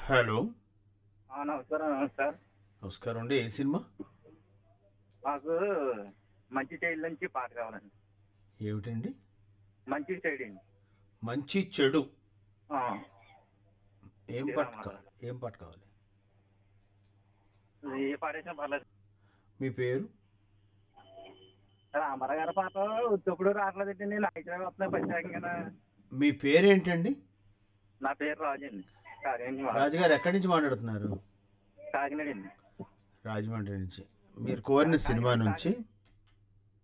hello ఆ, నమస్కారం sir నమస్కారం అండి ఏ సినిమా మాకు మంచి చైల్డ్ నుంచి పాట కావాలండి ఏమిటండి మంచి చైల్డ్ అండి మంచి చెడు ఆ, ఏం పాట కావాలి ఏం పాట కావాలి ఏ పాట వేసినా పర్లేదు మీ పేరు రామారావు గారి పాట ఉత్తప్పుడు రావట్లేదండి నేను హైదరాబాద్ వస్తున్నాను ప్రత్యేకంగా మీ పేరేంటండి నా పేరు రాజు అండి కాకినాడ రాజుగారు ఎక్కడి నుంచి మాట్లాడుతున్నారు కాకినాడ అండి రాజమండ్రి నుంచి మీరు కోరిన సినిమా నుంచి